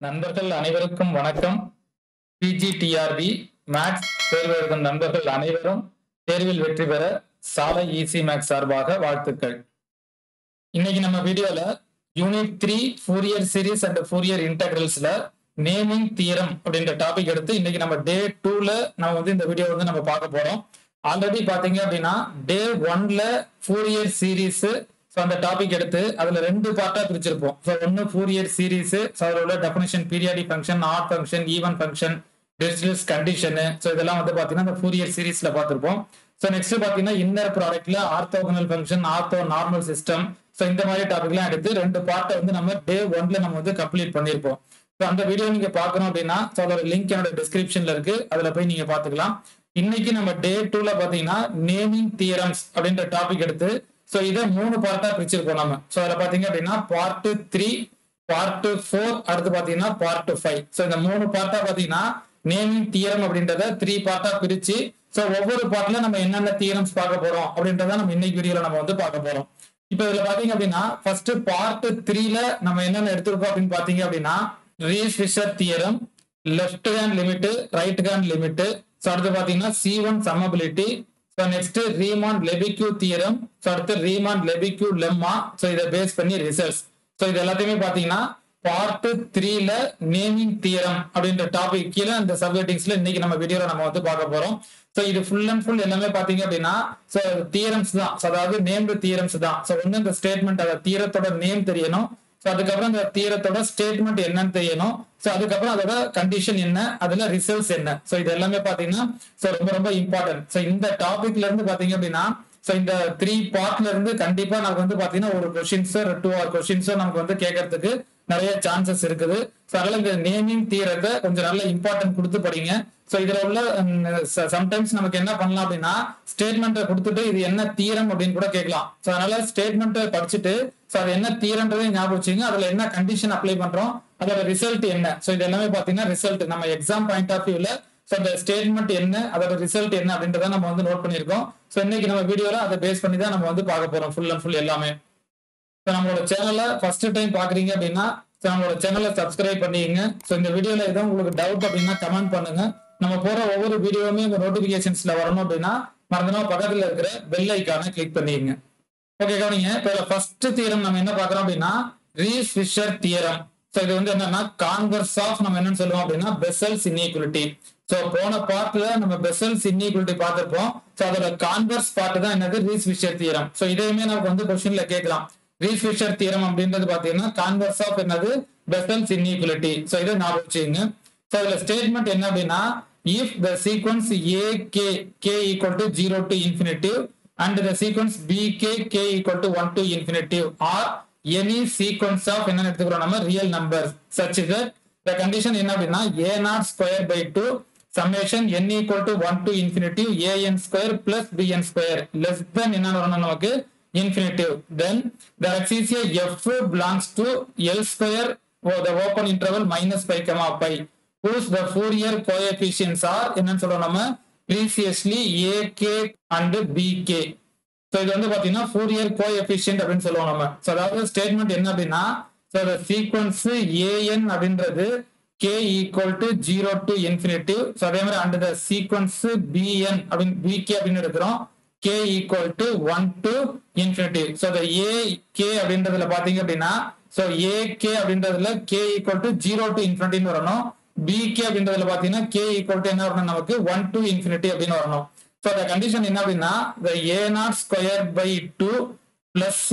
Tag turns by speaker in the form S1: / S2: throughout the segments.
S1: நண்பர்கள் அனைவருக்கும் வணக்கம் பிஜிடிஆர்பி மேக்ஸ் தேர்வு எழுதும் நண்பர்கள் அனைவரும் தேர்வில் வெற்றி பெற சாலை ஈசி மேக்ஸ் சார்பாக வாழ்த்துக்கள் இன்னைக்கு நம்ம வீடியோல unit three Fourier series and Fourier இன்டகிரல்ஸ்ல நேமிங் தியரம் அப்படின்ற டாபிக் எடுத்து இன்னைக்கு நம்ம டே டூல நம்ம வந்து இந்த வீடியோ வந்து நம்ம பார்க்க போறோம் ஆல்ரெடி பாத்தீங்க அப்படின்னா டே ஒன்ல ஃபோரியர் சீரிஸ் ஸோ அந்த டாபிக் எடுத்து அதுல ரெண்டு பார்ட்டா பிரிச்சிருப்போம் ஸோ ஒன்னு ஃபோரியர் சீரிஸ் ஸோ அதில் உள்ள definition periodic function odd function even function distance condition so இதெல்லாம் வந்து பார்த்தீங்கன்னா இந்த ஃபோரியர் சீரிஸ்ல பார்த்துருப்போம் ஸோ நெக்ஸ்ட் பார்த்தீங்கன்னா இன்னர் ப்ராடக்ட்ல orthogonal function orthonormal system so இந்த மாதிரி டாபிக்லாம் எடுத்து ரெண்டு பார்ட்டை வந்து நம்ம டே ஒன்ல நம்ம வந்து கம்ப்ளீட் பண்ணியிருப்போம் ஸோ அந்த வீடியோ நீங்க பார்க்கணும் அப்படின்னா ஸோ அதோட லிங்க் என்னோட டிஸ்கிரிப்ஷன்ல இருக்கு அதுல போய் நீங்க பார்த்துக்கலாம் இன்னைக்கு நம்ம டே டூல பாத்தீங்கன்னா நேமிங் தியரம்ஸ் அப்படின்ற டாபிக் எடுத்து ஸோ இதை மூணு பார்ட்டா பிரிச்சிருக்கோம் நம்ம ஸோ அதில் பார்த்தீங்க அப்படின்னா பார்ட் த்ரீ பார்ட் ஃபோர் அடுத்து பார்த்தீங்கன்னா பார்ட் ஃபைவ் ஸோ இந்த மூணு பார்ட்டா பார்த்தீங்கன்னா நேமிங் தியரம் அப்படின்றத த்ரீ பார்ட்டா பிரிச்சு ஸோ ஒவ்வொரு பார்ட்ல நம்ம என்னென்ன தியரம்ஸ் பார்க்க போறோம் அப்படின்றத நம்ம இன்னைக்கு வீடியோல நம்ம வந்து பார்க்க போறோம் இப்போ இதுல பாத்தீங்க அப்படின்னா ஃபர்ஸ்ட் பார்ட் த்ரீல நம்ம என்னென்ன எடுத்திருக்கோம் அப்படின்னு பாத்தீங்க அப்படின்னா Riesz Fischer theorem left hand limit right hand limit so அடுத்து பாத்தீங்கன்னா C one summability so next Riemann Lebesgue theorem so அடுத்து ரீமான் லெபிக்யூ லெம்மா ஸோ இதை பேஸ் பண்ணி ரிசல்ட்ஸ் ஸோ இது எல்லாத்தையுமே பார்த்தீங்கன்னா பார்ட் த்ரீல நேமிங் தியரம் அப்படின்ற டாபிக் கீழே அந்த சப்ஜெக்டிங்ஸ்ல இன்னைக்கு நம்ம வீடியோல நம்ம வந்து பார்க்க போறோம் ஸோ இது ஃபுல் அண்ட் ஃபுல் எல்லாமே பாத்தீங்க அப்படின்னா ஸோ தியரம்ஸ் தான் ஸோ அதாவது நேம்டு தியரம்ஸ் தான் ஸோ ஒன்று இந்த ஸ்டேட்மெண்ட் அந்த தீரத்தோட நேம் தெரியணும் ஸோ அதுக்கப்புறம் அந்த தீரத்தோட ஸ்டேட்மெண்ட் என்னன்னு தெரியணும் ஸோ அதுக்கப்புறம் அதோட கண்டிஷன் என்ன அதுல ரிசல்ட்ஸ் என்ன ஸோ இது எல்லாமே பாத்தீங்கன்னா ஸோ ரொம்ப ரொம்ப இம்பார்ட்டன்ட் ஸோ இந்த டாபிக்ல இருந்து பாத்தீங்க அப்படின்னா ஸோ இந்த த்ரீ பார்ட்ல இருந்து கண்டிப்பா நமக்கு வந்து பாத்தீங்கன்னா ஒரு கொஸ்டின்ஸோ டூ ஆர் கொஸ்டின்ஸோ நமக்கு வந்து கேட்கறதுக்கு நிறைய சான்சஸ் இருக்குது ஸோ அதனால இந்த நேமிங் தீரத்தை கொஞ்சம் நல்ல இம்பார்ட்டன்ட் கொடுத்து படிங்க ஸோ இதுல உள்ள சம்டைம்ஸ் நமக்கு என்ன பண்ணலாம் அப்படின்னா ஸ்டேட்மெண்ட்டை கொடுத்துட்டு இது என்ன தீரம் அப்படின்னு கூட கேட்கலாம் ஸோ அதனால ஸ்டேட்மெண்ட்டை படிச்சுட்டு ஸோ அது என்ன தீரன்றதை ஞாபகம் வச்சுங்க அதுல என்ன கண்டிஷன் அப்ளை பண்றோம் அதோட ரிசல்ட் என்ன ஸோ இது எல்லாமே பாத்தீங்கன்னா ரிசல்ட் நம்ம எக்ஸாம் பாயிண்ட் ஆஃப் வியூல ஸோ அந்த ஸ்டேட்மெண்ட் என்ன அதோட ரிசல்ட் என்ன அப்படின்றத நம்ம வந்து நோட் பண்ணியிருக்கோம் ஸோ இன்னைக்கு நம்ம வீடியோல அதை பேஸ் பண்ணி தான் நம்ம வந்து பார்க்க போறோம் ஃபுல் அண்ட் ஃபுல் எல்லாமே ஸோ நம்மளோட சேனலை ஃபர்ஸ்ட் டைம் பாக்குறீங்க அப்படின்னா ஸோ நம்மளோட சேனலை சப்ஸ்கிரைப் பண்ணிக்கங்க ஸோ இந்த வீடியோல ஏதோ உங்களுக்கு டவுட் அப்படின்னா கமெண்ட் பண்ணுங்க நம்ம போற ஒவ்வொரு வீடியோவுமே உங்க நோட்டிபிகேஷன்ஸ்ல வரணும் அப்படின்னா மறந்துனா பக்கத்துல இருக்கிற பெல் ஐக்கானை கிளிக் பண்ணிக்கங்க ஓகே கவனிங்க இப்போ ஃபர்ஸ்ட் தியரம் நம்ம என்ன பார்க்கறோம் அப்படின்னா ரீஸ் ஃபிஷர் தியரம் ஸோ இது வந்து என்னன்னா கான்வர்ஸ் ஆஃப் நம்ம என்னன்னு சொல்லுவோம் அப்படின்னா பெசல்ஸ் இன்இக்வலிட்டி ஸோ போன பார்ட்ல நம்ம பெசல்ஸ் இன்இக்வலிட்டி பார்த்திருப்போம் ஸோ அதோட கான்வர்ஸ் பார்ட் தான் என்னது ரீஸ் ஃபிஷர் தியரம் ஸோ இதையுமே நமக்கு வந்து கொஸ்டின்ல கேட்கலாம் ரீஸ் ஃபிஷர் தியரம் அப்படின்றது பாத்தீங்கன்னா கான்வர்ஸ் ஆஃப் என்னது பெசல்ஸ் இன்இக்வலிட்டி ஸோ இதை ஞாபகம் வச்சுக்கோங்க ஸோ இதுல ஸ்டேட்மெண்ட் என்ன அப்படின்னா if the sequence A K K equal to zero to infinity and the sequence bk k equal to 1 to infinitive or any sequence of என்ன எடுத்துக்கிறோம் நம்ம real numbers such that the condition என்ன அப்படின்னா a naught square by 2 summation n equal to 1 to infinitive a n square plus b n square less than என்ன வரணும் நமக்கு infinitive then the axis f belongs to l square or the open interval minus pi comma pi whose the Fourier coefficients are என்னன்னு சொல்றோம் நம்ம precisely AK and BK so இது வந்து பார்த்தீங்கன்னா Fourier கோ efficient அப்படின்னு சொல்லுவோம் நம்ம ஸோ அதாவது ஸ்டேட்மெண்ட் என்ன அப்படின்னா ஸோ சீக்வன்ஸ் ஏஎன் அப்படின்றது K equal to zero to infinity so அதே மாதிரி அண்ட் த சீக்வன்ஸ் பிஎன் அப்படின்னு பிகே அப்படின்னு இருக்கிறோம் K equal to one to infinity so இந்த ஏ கே அப்படின்றதுல பார்த்தீங்க அப்படின்னா ஸோ ஏ கே அப்படின்றதுல K equal to zero to இன்ஃபினிட்டின்னு வரணும் பிகே அப்படின்றதுல பாத்தீங்கன்னா கே ஈக்குவல் டு என்ன வரணும் நமக்கு ஒன் டு இன்ஃபினிட்டி அப்படின்னு வரணும் ஸோ அந்த கண்டிஷன் என்ன அப்படின்னா இந்த A naught square by two plus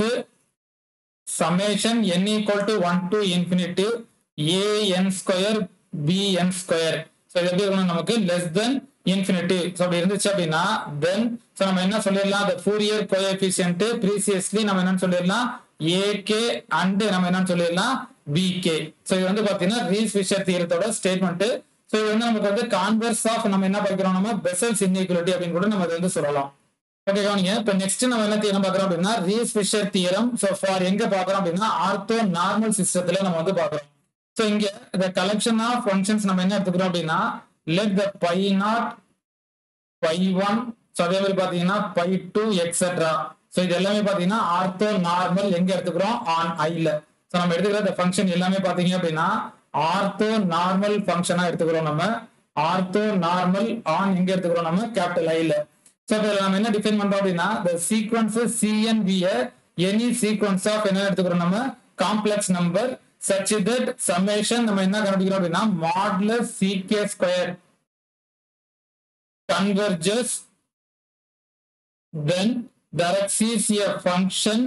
S1: summation N equal to one to infinity A N square B N square so இது எப்படி இருக்கணும் நமக்கு லெஸ் தென் இன்ஃபினிட்டி ஸோ அப்படி இருந்துச்சு அப்படின்னா தென் ஸோ நம்ம என்ன சொல்லிடலாம் அந்த ஃபோரியர் கோஎஃபிஷியன்ட் ப்ரீசியஸ்லி நம்ம என்னன்னு சொல்லிடலாம் ஏகே அண்ட் நம்ம என்னன்னு சொல்லிடலாம் பிகே ஸோ இது வந்து பாத்தீங்கன்னா ரீஸ் ஃபிஷர் தியரத்தோட ஸ்டேட்மெண்ட் ஸோ இது வந்து நமக்கு வந்து கான்வர்ஸ் ஆஃப் நம்ம என்ன பார்க்கிறோம் நம்ம பெசல்ஸ் இன்இக்வலிட்டி அப்படின்னு கூட நம்ம வந்து சொல்லலாம் ஓகே கவனிங்க இப்போ நெக்ஸ்ட் நம்ம என்ன தியரம் பார்க்குறோம் அப்படின்னா Riesz Fischer theorem so for எங்க பார்க்குறோம் அப்படின்னா ஆர்த்தோ நார்மல் சிஸ்டத்துல நம்ம வந்து பார்க்குறோம் ஸோ இங்க இந்த கலெக்ஷன் ஆஃப் ஃபங்க்ஷன்ஸ் நம்ம என்ன எடுத்துக்கிறோம் அப்படின்னா let the phi naught phi one so அதே மாதிரி பார்த்தீங்கன்னா பை டூ எக்ஸெட்ரா ஸோ இது எல்லாமே பார்த்தீங்கன்னா ஆர்த்தோ நார்மல் எங்க எடுத்துக்கிறோம் ஆன் ஐல ஸோ நம்ம எடுத்துக்கிற இந்த ஃபங்க்ஷன் எல்லாமே பார்த்தீங்க அப்படின்னா ஆர்த்தோ நார்மல் ஃபங்க்ஷனா எடுத்துக்கிறோம் நம்ம ஆர்த்தோ நார்மல் ஆன் எங்க எடுத்துக்கிறோம் நம்ம கேபிட்டல் ஐல சோ இதுல நம்ம என்ன டிஃபைன் பண்றோம் அப்படின்னா the sequence cn be a any sequence of என்ன எடுத்துக்கிறோம் நம்ம complex number such that summation நம்ம என்ன கண்டுபிடிக்கிறோம் அப்படின்னா modulus ck square converges then there exists a function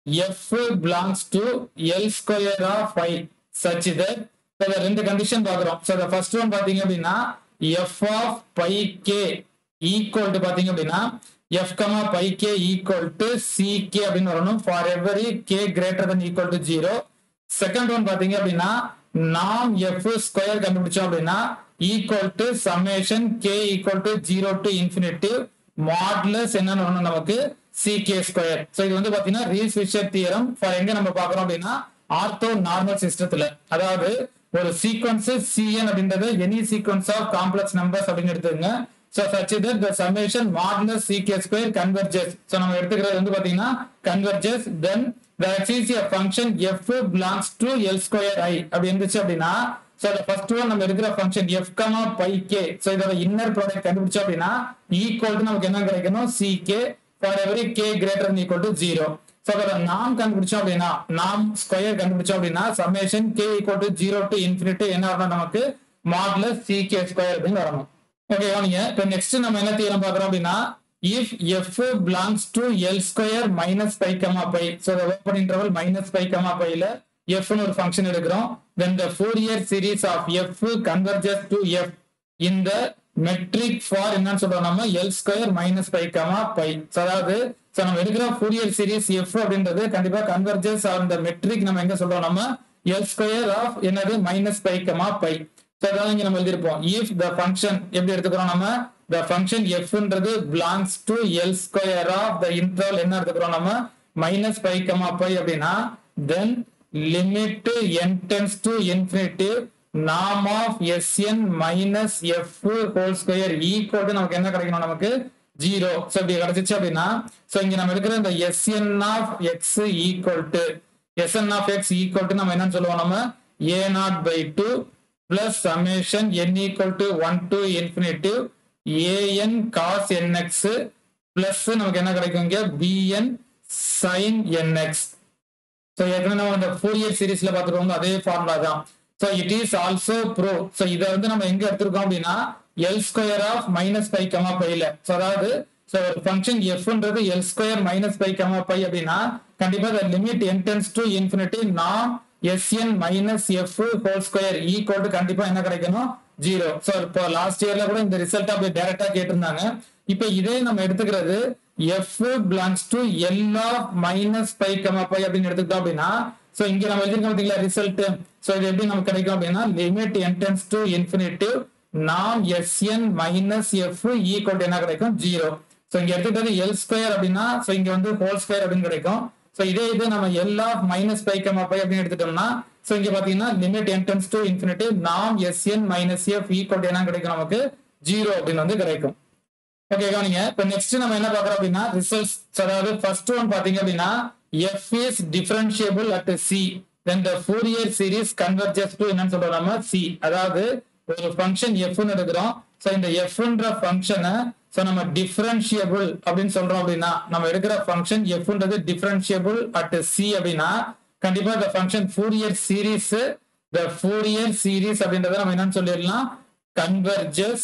S1: f belongs to l square of i such that so the ரெண்டு condition பாக்குறோம் so the first one பாத்தீங்க அப்படின்னா f of pi k equal to பாத்தீங்க அப்படின்னா f comma pi k equal to ck அப்படின்னு வரணும் for every k greater than equal to 0 second one பாத்தீங்க அப்படின்னா நாம் எஃப் ஸ்கொயர் கண்டுபிடிச்சோம் அப்படின்னா equal to summation K equal to zero to infinity modulus என்னன்னு வரணும் நமக்கு சி கே ஸ்கொயர் ஸோ இது வந்து பாத்தீங்கன்னா ரீஸ் ஃபிஷர் தியரம் ஃபார் எங்க நம்ம பாக்குறோம் அப்படின்னா ஆர்த்தோ நார்மல் சிஸ்டத்துல அதாவது ஒரு சீக்வன்ஸ் சிஎன் அப்படின்றது any sequence of complex numbers அப்படின்னு எடுத்துக்கங்க so such that the summation modulus C K square converges so நம்ம எடுத்துக்கிறது வந்து பாத்தீங்கன்னா converges then the axis a function f belongs to l square i அப்படி இருந்துச்சு அப்படின்னா so the first one நம்ம இருக்கிற function f comma pi k so இதோட இன்னர் ப்ராடக்ட் கண்டுபிடிச்சோம் அப்படின்னா equal to நமக்கு என்ன கிடைக்கணும் ck for every k greater than equal to 0 so அதோட நாம் கண்டுபிடிச்சோம் அப்படின்னா நாம் ஸ்கொயர் கண்டுபிடிச்சோம் அப்படின்னா summation k equal to 0 to infinity என்ன வரணும் நமக்கு modulus ck square அப்படின்னு வரணும் ஓகே நீங்க இப்போ நெக்ஸ்ட் நம்ம என்ன தீரம் பார்க்கறோம் அப்படின்னா if f belongs to l square minus pi comma pi so the open interval minus pi comma pi ல f னு ஒரு ஃபங்க்ஷன் எடுக்கிறோம் then the Fourier series of f converges to f in the metric for என்னன்னு சொல்றோம் நம்ம l square minus pi comma pi so அதாவது so நம்ம எடுக்கிற Fourier series f அப்படின்றது கண்டிப்பா converges on the metric நம்ம எங்க சொல்றோம் நம்ம l square of என்னது minus pi comma pi so அதான் இங்க நம்ம எழுதிருப்போம் if the function எப்படி எடுத்துக்கிறோம் நம்ம the function f ன்றது belongs to l square of the interval என்ன எடுத்துக்கிறோம் நம்ம minus pi comma pi அப்படின்னா then limit n tends to infinity norm of sn minus f whole square equal to நமக்கு என்ன கிடைக்கணும் நமக்கு ஜீரோ ஸோ இப்படி கிடைச்சிச்சு அப்படின்னா ஸோ இங்க நம்ம இருக்கிற இந்த SN of X equal to SN of X equal to நம்ம என்னன்னு சொல்லுவோம் நம்ம A naught by two plus summation N equal to one to infinity AN cos NX plus நமக்கு என்ன கிடைக்கும் இங்க பிஎன் சைன் என்எக்ஸ் ஸோ ஏற்கனவே நம்ம இந்த ஃபோர் இயர் சீரீஸ்ல பார்த்துருக்கோம் அதே ஃபார்முலா தான் ஸோ இட் இஸ் ஆல்சோ ப்ரோ ஸோ இதை வந்து நம்ம எங்க எடுத்திருக்கோம் அப்படின்னா L square of minus pi comma பைல ஸோ அதாவது ஸோ ஒரு ஃபங்க்ஷன் எஃப்ன்றது L square minus pi comma pi அப்படின்னா கண்டிப்பா the லிமிட் என்டென்ஸ் டு இன்ஃபினிட்டி நாம் SN minus F whole square equal to கண்டிப்பா என்ன கிடைக்கணும் ஜீரோ ஸோ இப்போ லாஸ்ட் இயர்ல கூட இந்த ரிசல்ட் அப்படியே டைரக்டா கேட்டிருந்தாங்க இப்போ இதே நம்ம எடுத்துக்கிறது F belongs to L of minus pi comma pi அப்படின்னு எடுத்துக்கிட்டோம் அப்படின்னா ஸோ இங்க நம்ம எழுதிருக்கோம் பார்த்தீங்களா ரிசல்ட் ஸோ இது எப்படி நமக்கு கிடைக்கும் அப்படின்னா லிமிட் என்டென்ஸ் டு இன்ஃபினிட்டிவ் நாம் எஸ்என் மைனஸ் எஃப் ஈக்குவல் என்ன கிடைக்கும் ஜீரோ ஸோ இங்க எடுத்துக்கிட்டது எல் ஸ்கொயர் அப்படின்னா ஸோ இங்க வந்து ஹோல் ஸ்கொயர் அப்படின்னு கிடைக்கும் ஸோ இதே இது நம்ம L of minus pi comma pi அப்படின்னு எடுத்துட்டோம்னா ஸோ இங்க பாத்தீங்கன்னா லிமிட் என்டென்ஸ் டு இன்ஃபினிட்டி நாம் எஸ்என் மைனஸ் எஃப் ஈக்குவல் என்ன கிடைக்கும் நமக்கு ஜீரோ அப்படின்னு வந்து கிடைக்கும் ஓகே கவனிங்க இப்போ நெக்ஸ்ட் நம்ம என்ன பார்க்கறோம் அப்படின்னா ரிசல்ட்ஸ் அதாவது ஃபர்ஸ்ட் ஒன் பாத்தீங்க அப்படின்னா F is differentiable at C then the Fourier series converges to என்னன்னு சொல்றோம் நம்ம சி அதாவது ஒரு ஃபங்க்ஷன் எஃப்னு எடுக்கிறோம் ஸோ இந்த எஃப்ன்ற ஃபங்க்ஷனை ஸோ நம்ம டிஃபரன்ஷியபிள் அப்படின்னு சொல்றோம் அப்படின்னா நம்ம எடுக்கிற ஃபங்க்ஷன் எஃப்ன்றது டிஃபரன்ஷியபிள் அட் சி அப்படின்னா கண்டிப்பா இந்த function Fourier series the Fourier series அப்படின்றத நம்ம என்னன்னு சொல்லிடலாம் கன்வர்ஜஸ்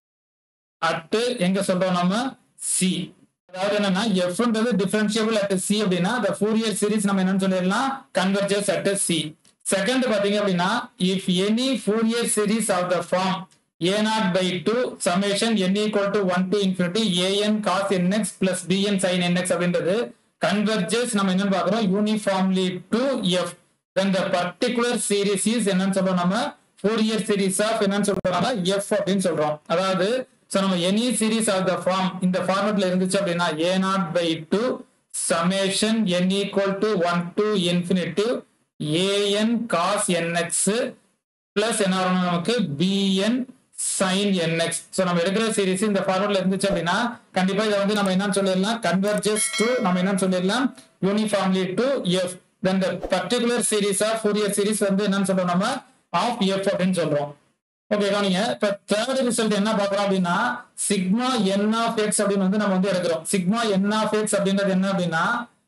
S1: அட் எங்க சொல்றோம் நம்ம சி அதாவது என்னன்னா எஃப்ன்றது டிஃபரன்ஷியபிள் அட் சி அப்படின்னா the ஃபோரியர் சீரிஸ் நம்ம என்னன்னு சொல்லிடலாம் கன்வர்ஜஸ் அட் சி செகண்ட் பாத்தீங்க அப்படின்னா if any Fourier series of the form a naught by two summation n equal to one to infinity AN cos nx plus BN sine nx அப்படின்றது converges நம்ம என்னன்னு பாக்குறோம் uniformly to F then the particular series is என்னன்னு சொல்றோம் நம்ம Fourier series of என்னன்னு சொல்றோம் F அப்படின்னு சொல்றோம் அதாவது ஸோ நம்ம any series of the form இந்த ஃபார்மேட்ல இருந்துச்சு அப்படின்னா A naught by two summation N equal to one to infinity AN cos NX plus என்ன வரணும் நமக்கு பிஎன் சைன் என்எக்ஸ் ஸோ நம்ம எடுக்கிற சீரிஸ் இந்த ஃபார்மேட்ல இருந்துச்சு அப்படின்னா கண்டிப்பா இதை வந்து நம்ம என்னன்னு சொல்லிடலாம் கன்வர்ஜஸ் டு நம்ம என்னன்னு சொல்லிடலாம் uniformly to F then the particular series of Fourier series வந்து என்னன்னு சொல்றோம் நம்ம ஆஃப் எஃப் அப்படின்னு சொல்றோம் ஓகே கவனிங்க இப்ப தேர்ட் ரிசல்ட் என்ன பாக்குறோம் அப்படின்னா சிக்மா என் ஆஃப் எக்ஸ் அப்படின்னு வந்து நம்ம வந்து எடுக்கிறோம் சிக்மா என் ஆஃப் எக்ஸ் அப்படின்றது என்ன அப்படின்னா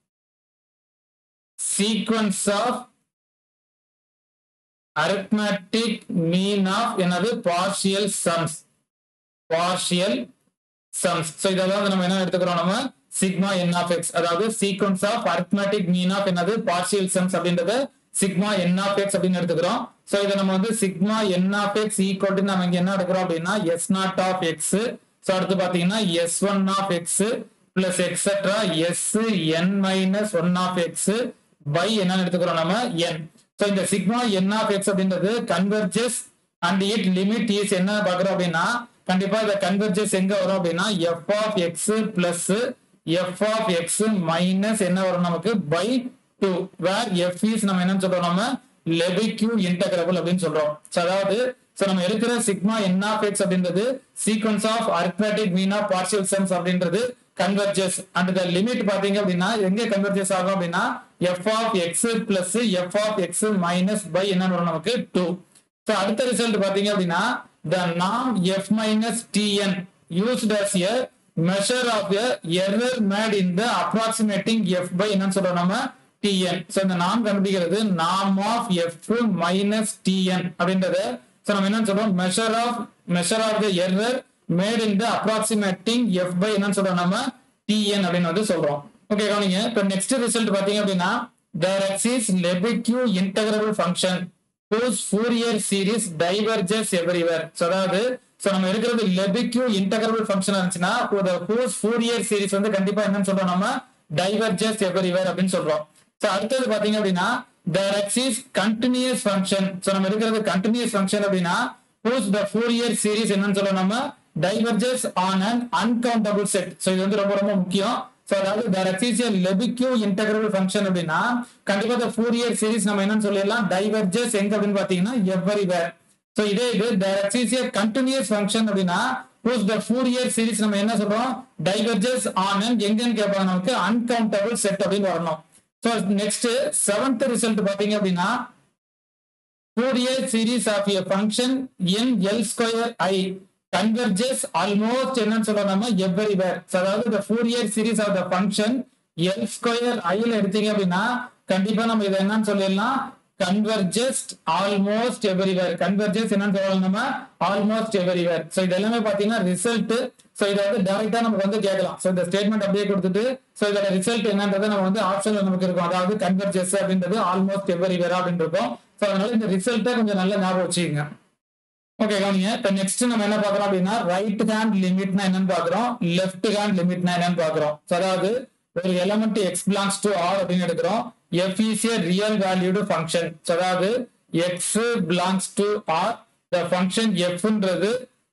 S1: sequence of arithmetic mean of என்னது partial sums partial sums so இதெல்லாம் வந்து நம்ம என்ன எடுத்துக்கிறோம் நம்ம சிக்மா என் ஆஃப் எக்ஸ் அதாவது sequence of arithmetic mean of என்னது பார்ஷியல் சம்ஸ் அப்படின்றது சிக்மா என் ஆஃப் எக்ஸ் அப்படின்னு எடுத்துக்கிறோம் ஸோ இதை நம்ம வந்து sigma N of X equal to நம்ம இங்க என்ன எடுக்கிறோம் அப்படின்னா S naught of X so அடுத்து பாத்தீங்கன்னா S one of X plus etcetera S N minus one of X by என்னன்னு எடுத்துக்கிறோம் நம்ம என் ஸோ இந்த சிக்மா என் ஆஃப் எக்ஸ் அப்படின்றது converges and it limit is என்ன பாக்குறோம் அப்படின்னா கண்டிப்பா இந்த கன்வெர்ஜஸ் எங்க வரும் அப்படின்னா F of X plus F of X minus என்ன வரும் நமக்கு by two where F is நம்ம என்னன்னு சொல்றோம் நம்ம லெபிக்யூ இன்டகிரபிள் அப்படின்னு சொல்றோம் So, அதாவது சோ நம்ம இருக்கிற சிக்மா என் ஆஃப் எக்ஸ் அப்படின்றது sequence of arithmetic mean of partial sums அப்படின்றது கன்வெர்ஜஸ் அண்ட் த லிமிட் பாத்தீங்க அப்படின்னா எங்க கன்வெர்ஜஸ் ஆகும் அப்படின்னா F of X plus F of X minus by என்ன வரும் நமக்கு டூ ஸோ அடுத்த ரிசல்ட் பாத்தீங்க அப்படின்னா த நாம் F minus TN used as a measure of a error made in the approximating F by என்னன்னு சொல்றோம் நம்ம டிஎன் ஸோ இந்த நாம் கண்டுபிடிக்கிறது நாம் ஆஃப் எஃப் மைனஸ் டிஎன் அப்படின்றது ஸோ நம்ம என்னன்னு சொல்றோம் measure of measure of the error made in the approximating F by என்னன்னு சொல்றோம் நம்ம டிஎன் அப்படின்னு வந்து சொல்றோம் ஓகே கவனிங்க இப்போ நெக்ஸ்ட் ரிசல்ட் பாத்தீங்க அப்படின்னா there exists Lebesgue integrable function whose Fourier series diverges everywhere. So அதாவது so நம்ம இருக்கிறது Lebesgue integrable function இருந்துச்சுன்னா the whose Fourier series வந்து கண்டிப்பா என்னன்னு சொல்றோம் நம்ம diverges everywhere அப்படின்னு சொல்றோம் so அடுத்தது பாத்தீங்க அப்படின்னா there exists continuous function so நம்ம இருக்கிறது continuous function அப்படின்னா whose the Fourier series என்னன்னு சொல்றோம் நம்ம diverges on an uncountable set so இது வந்து ரொம்ப ரொம்ப முக்கியம் சோ அதாவது there exists a Lebesgue integrable function அப்படின்னா கண்டிப்பா the Fourier series நம்ம என்னன்னு சொல்லிடலாம் diverges எங்க அப்படின்னு பாத்தீங்கன்னா everywhere சோ இதே இது there exists a continuous function அப்படின்னா whose the Fourier series நம்ம என்ன சொல்றோம் diverges on an எங்கன்னு கேட்பாங்க நமக்கு uncountable set அப்படின்னு வரணும் சோ நெக்ஸ்ட் செவன்த் ரிசல்ட் பாத்தீங்க அப்படின்னா Fourier series of a function in L square i converges almost என்னன்னு சொல்றோம் நம்ம everywhere So, அதாவது the Fourier series of the function L square i ல எடுத்தீங்க அப்படின்னா கண்டிப்பா நம்ம இதை என்னன்னு சொல்லிடலாம் converges almost everywhere converges என்னன்னு சொல்லலாம் நம்ம almost everywhere so இது எல்லாமே பாத்தீங்கன்னா ரிசல்ட் சோ இதை வந்து டைரக்டா நமக்கு வந்து கேட்கலாம் சோ இந்த ஸ்டேட்மெண்ட் அப்படியே கொடுத்துட்டு சோ இதோட ரிசல்ட் என்னன்றதை நம்ம வந்து ஆப்ஷன்ல நமக்கு இருக்கும் அதாவது கன்வெர்ஜஸ் அப்படின்றது ஆல்மோஸ்ட் எவரிவேர் அப்படின்னு இருக்கும் சோ அதனால இந்த ரிசல்ட்டை கொஞ்சம் நல்லா ஞாபகம் வச்சுக்கோங்க ஓகே கவனிங்க இப்ப நெக்ஸ்ட் நம்ம என்ன பாக்குறோம் அப்படின்னா ரைட் ஹேண்ட் லிமிட்னா என்னன்னு பாக்குறோம் லெஃப்ட் ஹேண்ட் லிமிட்னா என்னன்னு பாக்குறோம் So, அதாவது ஒரு element X belongs to R அப்படின்னு எடுக்கிறோம் F is a real valued function அதாவது X belongs to R the function எஃப்ன்றது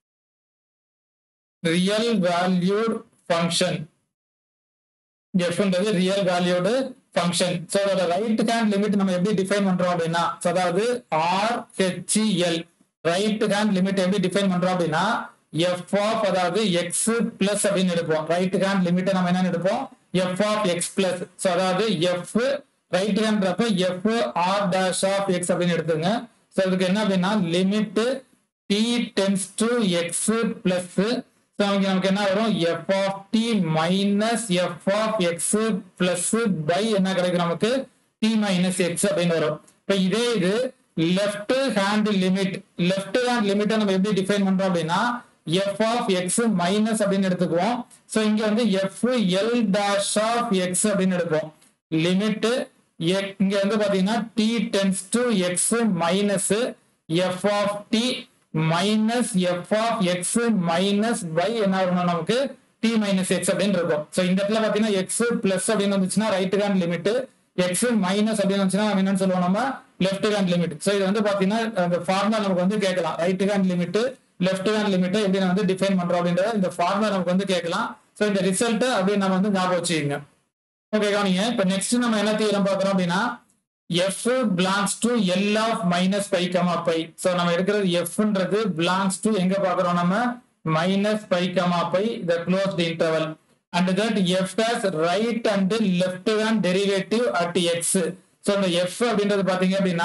S1: ரியல் வேல்யூட் ஃபங்க்ஷன் எஃப்ன்றது ரியல் வேல்யூடு ஃபங்க்ஷன் ஸோ அதோட ரைட் ஹேண்ட் லிமிட் நம்ம எப்படி டிஃபைன் பண்றோம் அப்படின்னா so அதாவது R HEL right hand limit எப்படி டிஃபைன் பண்றோம் அப்படின்னா எஃப் ஆஃப் அதாவது எக்ஸ் பிளஸ் அப்படின்னு எடுப்போம் ரைட் ஹேண்ட் லிமிட்டை நம்ம என்ன எடுப்போம் F of X plus so அதாவது எஃப் ரைட் ஹேண்ட்றப்ப f R dash of X அப்படின்னு எடுத்துங்க ஸோ இதுக்கு என்ன அப்படின்னா limit t tends to x plus so நமக்கு நமக்கு என்ன வரும் f of t minus f of X plus by என்ன கிடைக்கும் நமக்கு டி மைனஸ் எக்ஸ் அப்படின்னு வரும் இப்போ இதே இது left hand limit left hand லிமிட்டை நம்ம எப்படி டிஃபைன் பண்றோம் அப்படின்னா எஃப் ஆஃப் எக்ஸ் மைனஸ் அப்படின்னு எடுத்துக்குவோம் ஸோ இங்க வந்து f L dash of X அப்படின்னு எடுப்போம் லிமிட் இங்க வந்து பாத்தீங்கன்னா t tends to x minus f of t minus f of X minus by என்ன வரணும் நமக்கு டி மைனஸ் எக்ஸ் அப்படின்னு இருக்கும் ஸோ இந்த இடத்துல பாத்தீங்கன்னா எக்ஸ் பிளஸ் அப்படின்னு வந்துச்சுன்னா right hand limit x minus அப்படின்னு வந்துச்சுன்னா நம்ம என்னன்னு சொல்லுவோம் நம்ம லெஃப்ட் ஹேண்ட் லிமிட் ஸோ இது வந்து பாத்தீங்கன்னா அந்த ஃபார்முலா நமக்கு வந்து கேட்கலாம் right hand limit left hand limit எப்படி நம்ம வந்து டிஃபைன் பண்றோம் அப்படின்றத இந்த ஃபார்முலா நமக்கு வந்து கேட்கலாம் ஸோ இந்த ரிசல்ட் அப்படி நம்ம வந்து ஞாபகம் வச்சுக்கோங்க ஓகே கவனிங்க இப்போ நெக்ஸ்ட் நம்ம என்ன தீவிரம் பார்க்குறோம் அப்படின்னா f belongs to L of minus pi comma pi so நம்ம இருக்கிறது எஃப்ன்றது பிலாங்ஸ் டு எங்க பார்க்குறோம் நம்ம minus pi comma pi the closed interval and that f has right and left hand derivative at x so இந்த f அப்படின்றது பாத்தீங்க அப்படின்னா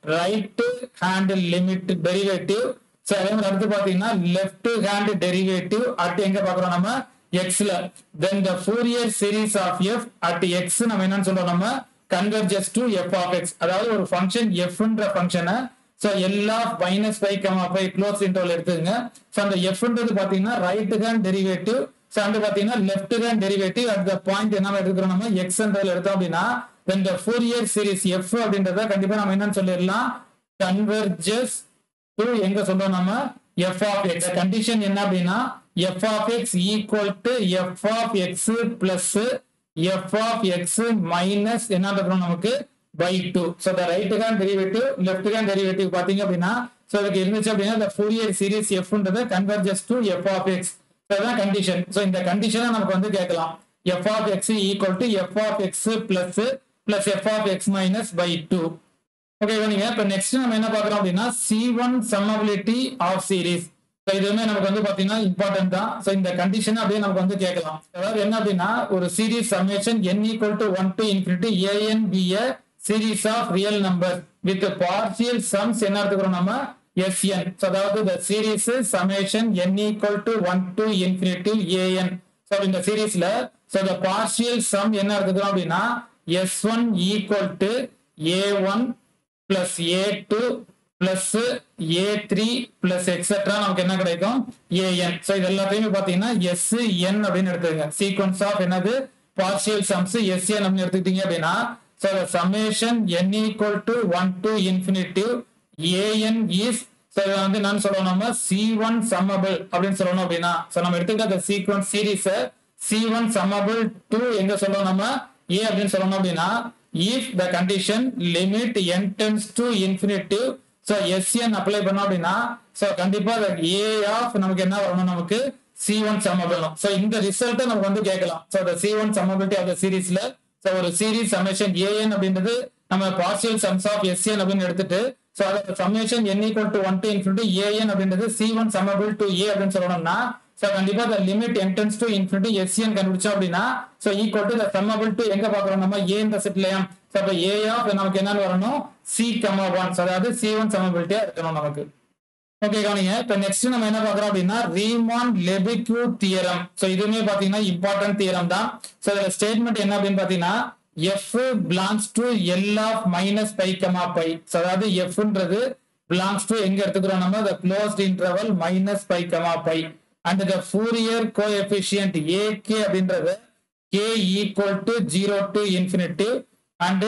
S1: right hand limit derivative so அதே மாதிரி அடுத்து பார்த்தீங்கன்னா லெஃப்ட் ஹேண்ட் டெரிவேட்டிவ் அட் எங்க பார்க்குறோம் நம்ம எக்ஸ்ல then the Fourier series of f at x நம்ம என்னன்னு சொல்றோம் நம்ம converges to f of X அதாவது ஒரு ஃபங்க்ஷன் எஃப்ன்ற ஃபங்க்ஷனை ஸோ எல்லா minus five comma five close interval எடுத்துங்க ஸோ அந்த எஃப்ன்றது பார்த்தீங்கன்னா ரைட் ஹேண்ட் டெரிவேட்டிவ் ஸோ வந்து பார்த்தீங்கன்னா left hand derivative at the point என்ன எடுக்கிறோம் நம்ம எக்ஸ்ன்றதுல எடுத்தோம் அப்படின்னா then the Fourier series f அப்படின்றத கண்டிப்பா நம்ம என்னன்னு சொல்லிடலாம் கன்வெர்ஜஸ் டு எங்க சொல்றோம் நம்ம எஃப் ஆஃப் எக்ஸ் கண்டிஷன் என்ன அப்படின்னா F of X equal to f of X plus F of X minus என்ன இருக்கிறோம் நமக்கு by two so the right hand derivative left hand derivative பாத்தீங்க அப்படின்னா ஸோ அதுக்கு இருந்துச்சு அப்படின்னா இந்த ஃபோரியர் சீரீஸ் எஃப்ன்றது converges to f of x அதுதான் கண்டிஷன் ஸோ இந்த கண்டிஷனை நமக்கு வந்து கேட்கலாம் f of X equal to f of X plus plus F of X minus by two okay நீங்க இப்போ நெக்ஸ்ட் நம்ம என்ன பார்க்குறோம் அப்படின்னா C one summability of series so இதுவுமே நமக்கு வந்து பார்த்தீங்கன்னா இம்பார்ட்டன்ட் தான் ஸோ இந்த கண்டிஷன் அப்படியே நமக்கு வந்து கேட்கலாம் அதாவது என்ன அப்படின்னா ஒரு series summation n equal to one to infinity a n be a series of real number with partial sums என்ன எடுத்துக்கிறோம் நம்ம எஸ்என் ஸோ அதாவது இந்த series summation N equal to one to infinity a n so இந்த சீரீஸ்ல ஸோ இந்த partial sum என்ன எடுத்துக்கிறோம் அப்படின்னா s one equal to a one plus a two plus a three plus etcetera நமக்கு என்ன கிடைக்கும் ஏஎன் ஸோ இது எல்லாத்தையுமே பார்த்தீங்கன்னா எஸ் என் அப்படின்னு எடுத்துக்கங்க சீக்வன்ஸ் ஆஃப் என்னது பார்சியல் சம்ஸ் எஸ்என் அப்படின்னு எடுத்துக்கிட்டீங்க அப்படின்னா so summation N equal to one to infinity a n is so இதை வந்து என்னன்னு சொல்லணும் நம்ம சி ஒன் சம்மபிள் அப்படின்னு சொல்லணும் அப்படின்னா ஸோ நம்ம எடுத்துக்கிட்ட அந்த சீக்வன்ஸ் சீரீஸை சி ஒன் சம்மபிள் டு எங்க சொல்லணும் நம்ம ஏ அப்படின்னு சொல்லணும் அப்படின்னா if the condition limit n tends to infinity so s n apply பண்ணோம் அப்படின்னா ஸோ கண்டிப்பா ஏ ஆஃப் நமக்கு என்ன வரணும் நமக்கு சி ஒன் சம்மபிள் ஸோ இந்த ரிசல்ட்டை நமக்கு வந்து கேட்கலாம் so the C one summability of the சீரீஸ்ல ஸோ ஒரு சீரீஸ் சமேஷன் ஏஎன் அப்படின்றது நம்ம பார்சியல் சம்ஸ் ஆஃப் எஸ்என் அப்படின்னு எடுத்துட்டு ஸோ அதோட summation N equal to one to infinity a n அப்படின்றது C one summable to A அப்படின்னு சொல்லணும்னா ஸோ கண்டிப்பா இந்த லிமிட் என்டென்ஸ் டு இன்ஃபினிட்டி எஸ்சிஎன் கண்டுபிடிச்சோம் அப்படின்னா so equal to summable to எங்க பாக்குறோம் நம்ம ஏ இந்த செட்லயும் ஸோ அப்போ ஏ ஆஃப் நமக்கு என்னன்னு வரணும் சி கமா ஒன் அதாவது சி ஒன் சமபிலிட்டியா இருக்கணும் நமக்கு ஓகே கவனிங்க இப்போ நெக்ஸ்ட் நம்ம என்ன பார்க்குறோம் அப்படின்னா ரீமான் லெபிக்யூ தியரம் ஸோ இதுவுமே பார்த்தீங்கன்னா இம்பார்ட்டன்ட் தியரம் தான் ஸோ இதில் ஸ்டேட்மெண்ட் என்ன அப்படின்னு பார்த்தீங்கன்னா f belongs to L of minus pi comma pi so அதாவது எஃப்ன்றது பிலாங்ஸ் டு எங்க எடுத்துக்கிறோம் நம்ம the closed interval minus pi comma pi and the Fourier coefficient a k அப்படின்றது K equal to zero to infinity and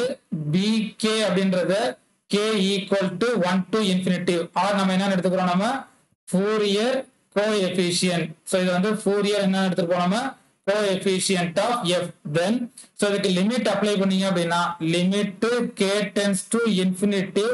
S1: b k அப்படின்றது K equal to one to infinity are நம்ம என்ன எடுத்துக்கிறோம் நம்ம ஃபூரியர் கோ efficient so இது வந்து Fourier என்ன எடுத்துருப்போம் நம்ம coefficient of f then so இதுக்கு லிமிட் அப்ளை பண்ணீங்க அப்படின்னா limit k tends to infinity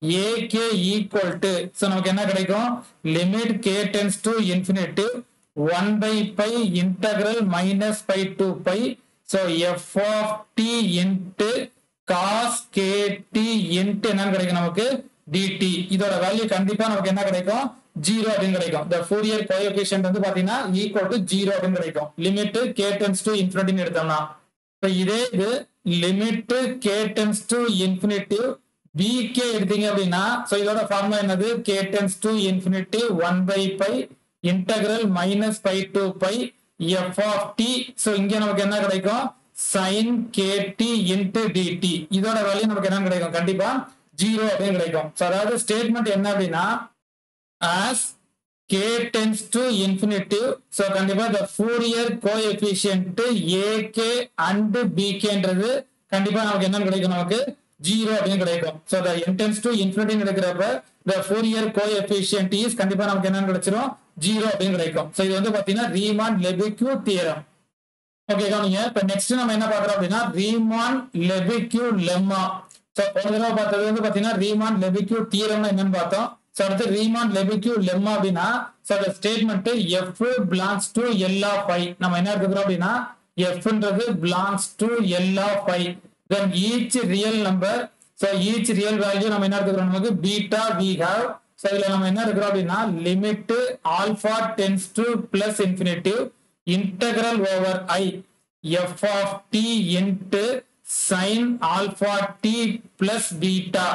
S1: a k equal to so நமக்கு என்ன கிடைக்கும் limit k tends to infinity one by pi integral minus pi to pi so f of t into cos k t into என்னன்னு கிடைக்கும் நமக்கு DD இதோட value கண்டிப்பா நமக்கு என்ன கிடைக்கும் ஜீரோ அப்படின்னு கிடைக்கும் இந்த ஃபோரியர் கோஎஃபிஷியன்ட் வந்து பாத்தீங்கன்னா ஈக்குவல் டு ஜீரோ அப்படின்னு கிடைக்கும் லிமிட் கே டென்ஸ் டு இன்ஃபினிட்டின்னு எடுத்தோம்னா இப்போ இதே இது limit k tends to infinity b k எடுத்தீங்க அப்படின்னா ஸோ இதோட ஃபார்முலா என்னது k tends to infinity one by pi integral minus pi to pi f of t so இங்க நமக்கு என்ன கிடைக்கும் sine k t into d t இதோட வேல்யூ நமக்கு என்ன கிடைக்கும் கண்டிப்பா ஜீரோ அப்படின்னு கிடைக்கும் ஸோ அதாவது ஸ்டேட்மெண்ட் என்ன அப்படின்னா as k tends to infinity so கண்டிப்பா இந்த Fourier coefficient a k and பிகேன்றது கண்டிப்பா நமக்கு என்ன கிடைக்கும் நமக்கு ஜீரோ அப்படின்னு கிடைக்கும் so the n tends to infinity எடுக்கிறப்ப the Fourier coefficient is கண்டிப்பா நமக்கு என்னன்னு கிடைச்சிரும் ஜீரோ அப்படின்னு கிடைக்கும் ஸோ இது வந்து பாத்தீங்கன்னா ரீமான் லெபிக்யூ தியரம் ஓகே கவனிங்க இப்போ நெக்ஸ்ட் நம்ம என்ன பார்க்குறோம் அப்படின்னா ரீமான் லெபிக்யூ லெம்மா ஸோ போன தடவை பார்த்தது வந்து பாத்தீங்கன்னா ரீமான் லெபிக்யூ தியரம்னா என்னன்னு பார்த்தோம் ஸோ அடுத்து ரீமான் லெபிக்யூ லெம்மா அப்படின்னா ஸோ அந்த ஸ்டேட்மெண்ட் எஃப் பிலாங்ஸ் டு எல்லா ஃபை நம்ம என்ன எடுத்துக்கிறோம் அப்படின்னா எஃப்ன்றது பிலாங்ஸ் டு எல்லா ஃபை then each real number so each real value நம்ம என்ன எடுத்துக்கிறோம் நமக்கு பீட்டா வி ஹாவ் ஸோ இதுல நம்ம என்ன எடுக்கிறோம் அப்படின்னா limit alpha tends to plus infinity integral over I f of t into sine alpha t plus beta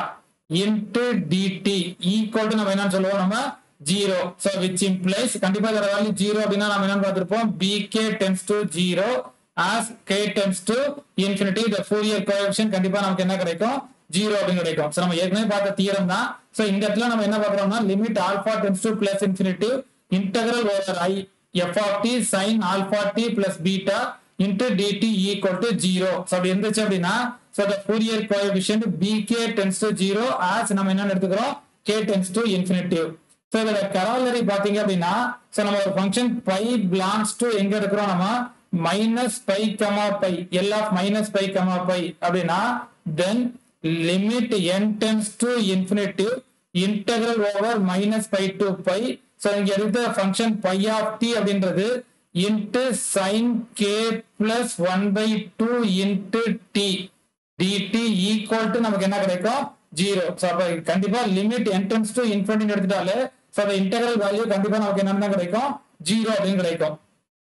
S1: into d t equal to நம்ம என்னன்னு சொல்லுவோம் நம்ம ஜீரோ ஸோ விச் இம்ப்ளைஸ் கண்டிப்பா இதோட வேல்யூ ஜீரோ அப்படின்னா நம்ம என்னன்னு பார்த்திருப்போம் b k tends to zero as k tends to infinity the Fourier coefficient கண்டிப்பா நமக்கு என்ன கிடைக்கும் ஜீரோ அப்படின்னு கிடைக்கும் ஸோ நம்ம ஏற்கனவே பார்த்த தீரம் தான் ஸோ இந்த இடத்துல நம்ம என்ன பார்க்குறோம்னா limit alpha tends to plus infinity integral over I f of t sine alpha t plus beta into d t equal to zero so அப்படி இருந்துச்சு அப்படின்னா so the Fourier coefficient b k tends to zero as நம்ம என்ன எடுத்துக்கிறோம் k tends to infinity so இதோட corollary பாத்தீங்க அப்படின்னா so நம்ம ஒரு ஃபங்க்ஷன் பை பிலாங்ஸ் டு எங்க எடுக்கிறோம் நம்ம minus pi comma pi L of minus pi comma pi அப்படின்னா then limit n tends to infinity integral over minus pi to pi so இங்க எடுத்த ஃபங்க்ஷன் பை ஆஃப் டி அப்படின்றது into sine k plus one by two into t d t equal to நமக்கு என்ன கிடைக்கும் zero so அப்போ கண்டிப்பா limit n tends to infinity எடுத்துட்டாலே so அந்த இன்டெகிரல் வேல்யூ கண்டிப்பா நமக்கு என்னென்ன கிடைக்கும் ஜீரோ அப்படின்னு கிடைக்கும்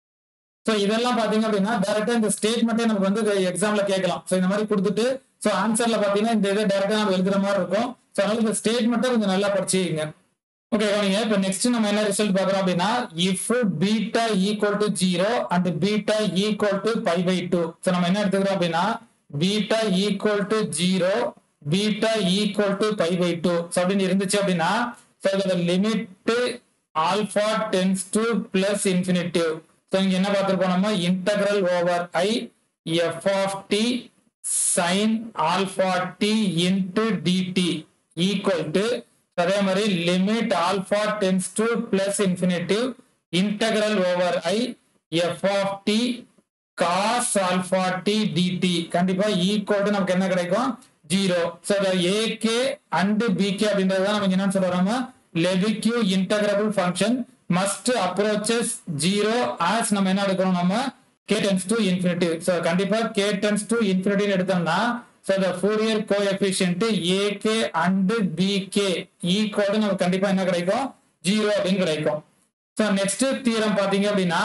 S1: ஸோ இதெல்லாம் பாத்தீங்க அப்படின்னா டேரக்டா இந்த ஸ்டேட்மெண்ட்டே நமக்கு வந்து எக்ஸாம்ல கேட்கலாம் ஸோ இந்த மாதிரி கொடுத்துட்டு ஸோ ஆன்சர்ல பாத்தீங்கன்னா இந்த இதை டேரக்டா நம்ம எழுதுற மாதிரி இருக்கும் ஸோ அதனால இந்த ஸ்டேட்மெண்ட்டை கொஞ்சம் நல்லா படிச்சுங்க ஓகே கவனிங்க இப்போ நெக்ஸ்ட் நம்ம என்ன ரிசல்ட் பார்க்குறோம் அப்படின்னா if beta equal to zero and beta equal to pi by two so நம்ம என்ன எடுத்துக்கிறோம் அப்படின்னா beta equal to zero beta equal to pi by two so அப்படின்னு இருந்துச்சு அப்படின்னா ஸோ இதோட limit alpha tends to plus infinity so இங்க என்ன பார்த்துருக்கோம் நம்ம integral over I f of t sine alpha t into d t equal to அதே மாதிரி limit alpha tends to plus infinity integral over I f of t cos alpha t d t கண்டிப்பா equal to நமக்கு என்ன கிடைக்கும் zero so a k and b k அப்படின்றது தான் நமக்கு என்னன்னு சொல்றோம் Lebesgue integrable function must approaches zero as நம்ம என்ன எடுக்கிறோம் நம்ம k tends to infinity so கண்டிப்பா கே டென்ஸ் டு இன்ஃபினிட்டின்னு எடுத்தோம்னா so the Fourier coefficient a k and b k equal நமக்கு கண்டிப்பா என்ன கிடைக்கும் ஜீரோ அப்படின்னு கிடைக்கும் ஸோ நெக்ஸ்ட் தீரம் பாத்தீங்க அப்படின்னா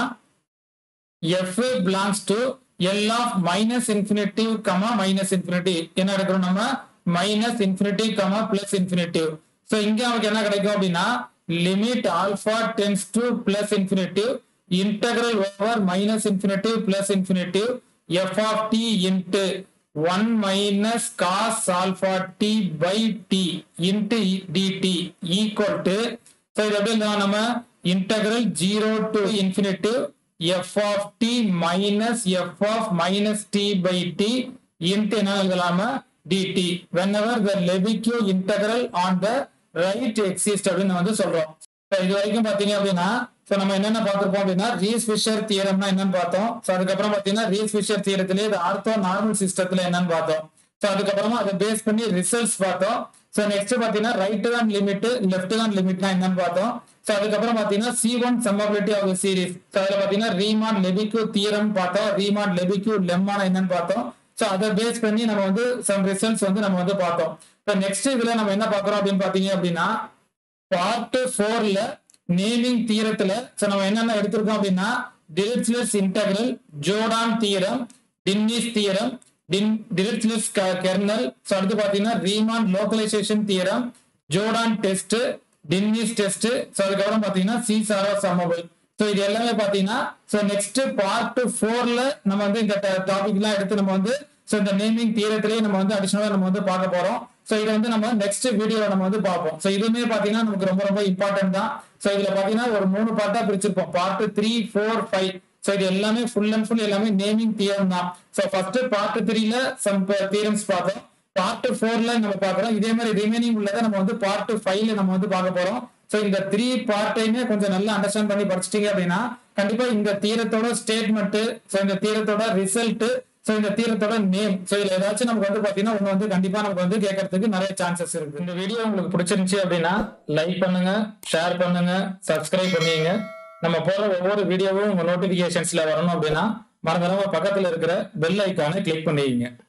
S1: f belongs to L of minus infinity comma minus infinity என்ன எடுக்கிறோம் நம்ம minus infinity comma plus infinity so இங்க நமக்கு என்ன கிடைக்கும் அப்படின்னா limit alpha tends to plus infinity integral over minus infinity plus infinity f of t into one minus cos alpha t by t into d t equal to so இது எப்படி இருந்தா நம்ம integral zero to infinity f of t minus f of minus t by t into என்ன எழுதலாமா d t whenever the Lebesgue integral on the right exists அப்படின்னு வந்து சொல்றோம் So, இது வரைக்கும் பாத்தீங்க அப்படின்னா சோ நம்ம என்னென்ன பார்த்திருப்போம் அப்படின்னா ரீஸ் ஃபிஷர் தியரம்னா என்னன்னு பார்த்தோம் சோ அதுக்கப்புறம் பாத்தீங்கன்னா ரீஸ் ஃபிஷர் தியரத்திலே இது ஆர்த்தோ நார்மல் சிஸ்டத்துல என்னன்னு பார்த்தோம் சோ அதுக்கப்புறமா அதை பேஸ் பண்ணி ரிசல்ட்ஸ் பார்த்தோம் சோ நெக்ஸ்ட் பாத்தீங்கன்னா right hand limit left hand லிமிட்னா என்னன்னு பார்த்தோம் சோ அதுக்கப்புறம் பாத்தீங்கன்னா C one summability of series so அதுல பாத்தீங்கன்னா ரீமான் லெபிக்யூ தியரம் பார்த்தோம் ரீமான் லெபிக்யூ லெம்மான என்னன்னு பார்த்தோம் சோ அதை பேஸ் பண்ணி நம்ம வந்து சம் ரிசல்ட்ஸ் வந்து நம்ம வந்து பார்த்தோம் இப்போ நெக்ஸ்ட் இதுல நம்ம என்ன பார்க்கறோம் அப்படின்னு பாத்தீங்க அப்படின்னா பார்ட் ஃபோர்ல நேமிங் தீரத்துல சோ நம்ம என்னென்ன எடுத்திருக்கோம் அப்படின்னா Dirichlet's integral Jordan theorem Dini's theorem Dini Dirichlet's kernel so அடுத்து பாத்தீங்கன்னா Riemann localization theorem Jordan test Dini's test so அதுக்கப்புறம் பாத்தீங்கன்னா சி சாரோ சமபல் ஸோ இது எல்லாமே பாத்தீங்கன்னா ஸோ நெக்ஸ்ட் பார்ட் ஃபோர்ல நம்ம வந்து இந்த டாபிக் எல்லாம் எடுத்து நம்ம வந்து ஸோ இந்த நேமிங் தீரத்திலேயே நம்ம வந்து அடிஷனலா நம்ம வந்து பார்க்க போறோம் ஸோ இதை வந்து நம்ம நெக்ஸ்ட் வீடியோல நம்ம வந்து பார்ப்போம் ஸோ இதுவுமே பாத்தீங்கன்னா நமக்கு ரொம்ப ரொம்ப இம்பார்ட்டன்ட் தான் ஸோ இதுல பாத்தீங்கன்னா ஒரு மூணு பார்ட்டா பிரிச்சிருப்போம் part three four five so இது எல்லாமே ஃபுல் அண்ட் ஃபுல் எல்லாமே நேமிங் தியரம் தான் ஸோ ஃபர்ஸ்ட் பார்ட் த்ரீல சம் தியரம்ஸ் பார்த்தோம் பார்ட் ஃபோர்ல நம்ம பார்க்கறோம் இதே மாதிரி ரிமைனிங் உள்ளதை நம்ம வந்து பார்ட் ஃபைவ்ல நம்ம வந்து பார்க்க போறோம் ஸோ இந்த த்ரீ பார்ட்டையுமே கொஞ்சம் நல்லா அண்டர்ஸ்டாண்ட் பண்ணி படிச்சிட்டீங்க அப்படின்னா கண்டிப்பா இந்த தீரத்தோட ஸ்டேட்மெண்ட் ஸோ இந்த தீரத்தோட ரிசல்ட் ஸோ இந்த தீரத்தோட நேம் ஸோ இதுல ஏதாச்சும் நமக்கு வந்து பாத்தீங்கன்னா ஒண்ணு வந்து கண்டிப்பா நமக்கு வந்து கேட்கறதுக்கு நிறைய சான்சஸ் இருக்கு இந்த வீடியோ உங்களுக்கு பிடிச்சிருந்துச்சு அப்படின்னா லைக் பண்ணுங்க ஷேர் பண்ணுங்க சப்ஸ்கிரைப் பண்ணுவீங்க நம்ம போற ஒவ்வொரு வீடியோவும் உங்க நோட்டிபிகேஷன்ஸ்ல வரணும் அப்படின்னா மறந்துடாம பக்கத்துல இருக்கிற பெல் ஐக்கானை கிளிக் பண்ணிடுங்க